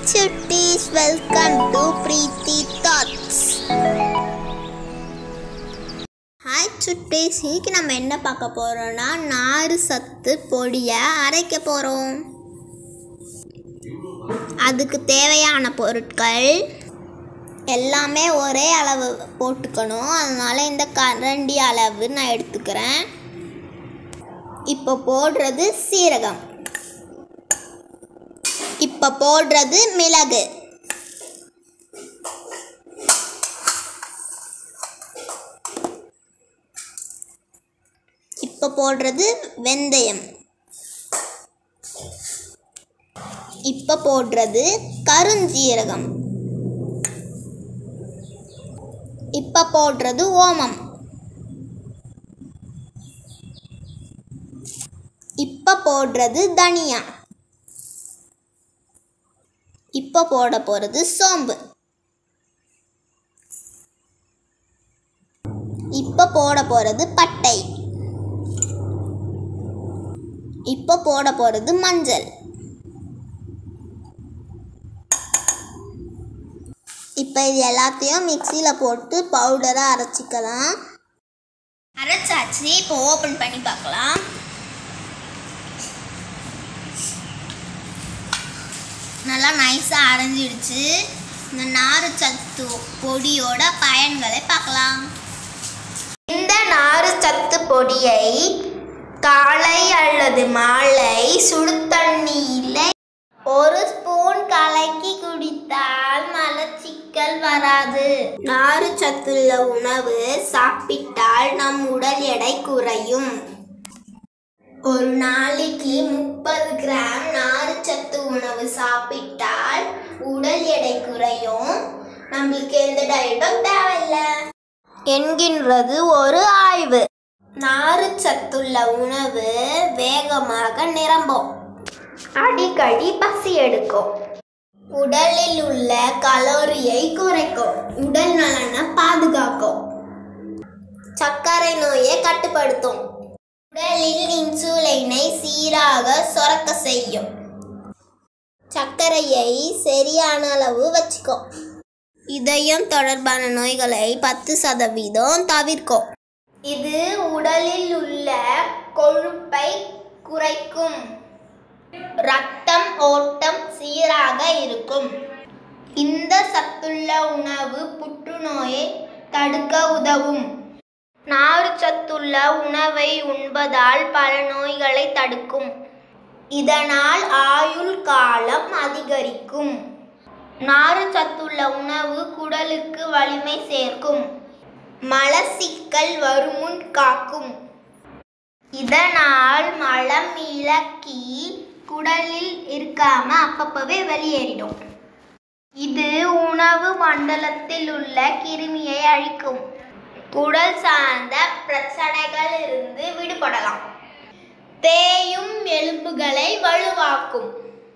chutties, welcome to Preeti Thoughts. Hi சுட்டீஸ் இன்னைக்கு நம்ம என்ன பார்க்க போகிறோம்னா நாறு சத்து பொடியை அரைக்க போகிறோம் அதுக்கு தேவையான பொருட்கள் எல்லாமே ஒரே அளவு போட்டுக்கணும் அதனால் இந்த கரண்டி அளவு நான் எடுத்துக்கிறேன் இப்போ போடுறது சீரகம் இப்போ போடுறது மிளகு இப்போ போடுறது வெந்தயம் இப்போ போடுறது கருஞ்சீரகம் இப்போ போடுறது ஓமம் இப்போ போடுறது தனியா இப்போ போட போகிறது சோம்பு இப்போ போட போகிறது பட்டை இப்போ போட போகிறது மஞ்சள் இப்போ இது எல்லாத்தையும் மிக்சியில் போட்டு பவுடராக அரைச்சிக்கலாம் அரைச்சாச்சு இப்போ ஓப்பன் பண்ணி பார்க்கலாம் நல்லா நைஸாக அரைஞ்சிடுச்சு இந்த நாறு சத்து பொடியோட பயன்களை பார்க்கலாம் இந்த நாறு சத்து பொடியை காலை அல்லது மாலை சுடு தண்ணீரில் ஒரு ஸ்பூன் கலக்கி குடித்தால் மலச்சிக்கல் வராது நாறு சத்துள்ள உணவு சாப்பிட்டால் நம் உடல் எடை குறையும் ஒரு நாளைக்கு முப்பது கிராம் நார்ச்சத்து உணவு சாப்பிட்டால் உடல் எடை குறையும் நம்மளுக்கு எந்த டயட்டும் தேவையில்லை என்கின்றது ஒரு ஆய்வு நார்ச்சத்துள்ள உணவு வேகமாக நிரம்பும் அடிக்கடி பசி எடுக்கும் உடலில் உள்ள கலோரியை குறைக்கும் உடல் நலனை பாதுகாக்கும் சர்க்கரை நோயை கட்டுப்படுத்தும் உடலில் இன்சுலினை சீராக சுரக்க செய்யும் சர்க்கரையை சரியான அளவு வச்சுக்கும் இதயம் தொடர்பான நோய்களை பத்து சதவீதம் தவிர்க்கும் இது உடலில் உள்ள கொழுப்பை குறைக்கும் ரத்தம் ஓட்டம் சீராக இருக்கும் இந்த சத்துள்ள உணவு புற்றுநோயை தடுக்க உதவும் நார்ச்சத்துள்ள உணவை உண்பதால் பல நோய்களை தடுக்கும் இதனால் ஆயுள் காலம் அதிகரிக்கும் நார்ச்சத்துள்ள உணவு குடலுக்கு வலிமை சேர்க்கும் மலச்சிக்கல் வருமுன் காக்கும் இதனால் மலம் இலக்கி குடலில் இருக்காம அப்பப்பவே வெளியேறிடும் இது உணவு மண்டலத்தில் உள்ள கிருமியை அழிக்கும் குடல் சார்ந்த பிரச்சனைகள் இருந்து விடுபடலாம் தேயும் எலும்புகளை வலுவாக்கும்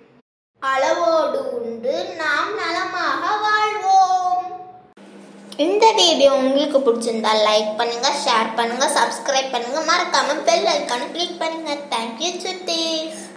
அளவோடு உண்டு நாம் நலமாக வாழ்வோம் இந்த வீடியோ உங்களுக்கு பிடிச்சிருந்தா லைக் பண்ணுங்க ஷேர் பண்ணுங்க சப்ஸ்கிரைப் பண்ணுங்க மறக்காம பெல் ஐக்கான கிளிக் பண்ணுங்க தேங்க்யூ சுத்தீஸ்